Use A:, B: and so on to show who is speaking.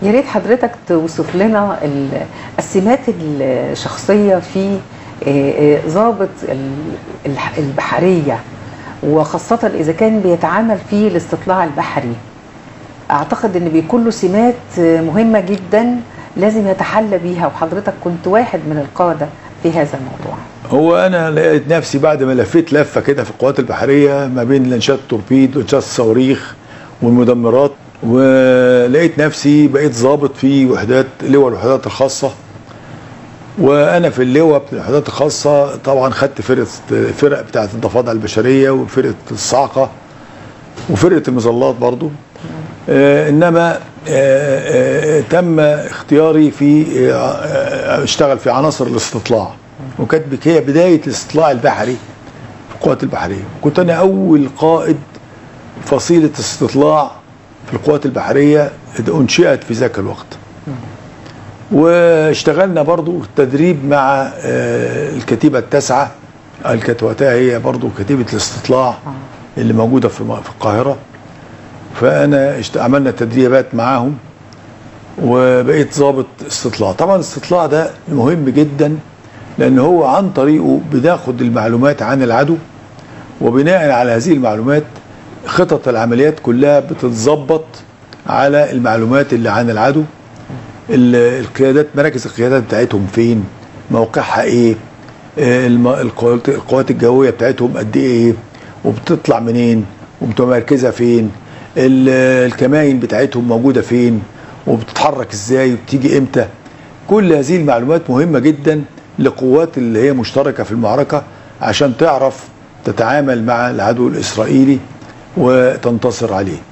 A: يا ريت حضرتك توصف لنا ال- السمات الشخصيه في آه، آه، ضابط ال- الح- البحريه وخاصه اذا كان بيتعامل في الاستطلاع البحري اعتقد ان بيكون له سمات آه، مهمه جدا لازم يتحلى بيها وحضرتك كنت واحد من القاده في هذا الموضوع
B: هو انا لقيت نفسي بعد ما لفيت لفه كده في القوات البحريه ما بين لانشات التوربيد ولانشات الصواريخ والمدمرات ولقيت نفسي بقيت ضابط في وحدات لواء الوحدات الخاصه وانا في اللواء بتاع الوحدات الخاصه طبعا خدت فرقه فرق بتاعه الضفادع البشريه وفرقه الصاعقه وفرقه المظلات برضو آه انما آه آه تم اختياري في آه آه، اشتغل في عناصر الاستطلاع وكانت بك- هي بدايه الاستطلاع البحري في القوات البحريه كنت انا اول قائد فصيله استطلاع في القوات البحريه انشئت في ذاك الوقت واشتغلنا برضو التدريب مع آه، الكتيبه التاسعه الكانت وقتها هي برضو كتيبه الاستطلاع اللي موجوده في م- في القاهره فانا اشت- عملنا تدريبات معاهم وبقيت ضابط استطلاع طبعا الاستطلاع ده مهم جدا لان هو عن طريقه بناخد المعلومات عن العدو وبناء على هذه المعلومات خطط العمليات كلها بتتظبط على المعلومات اللي عن العدو ال- القيادات مراكز القيادات بتاعتهم فين موقعها ايه آه، الم- القوات القوات الجويه بتاعتهم قد ايه وبتطلع منين ومتمركزه فين ال- الكمائن بتاعتهم موجوده فين وبتتحرك ازاي وبتيجي امتى كل هذه المعلومات مهمه جدا لقوات اللي هي مشتركه في المعركه عشان تعرف تتعامل مع العدو الاسرائيلي وتنتصر عليه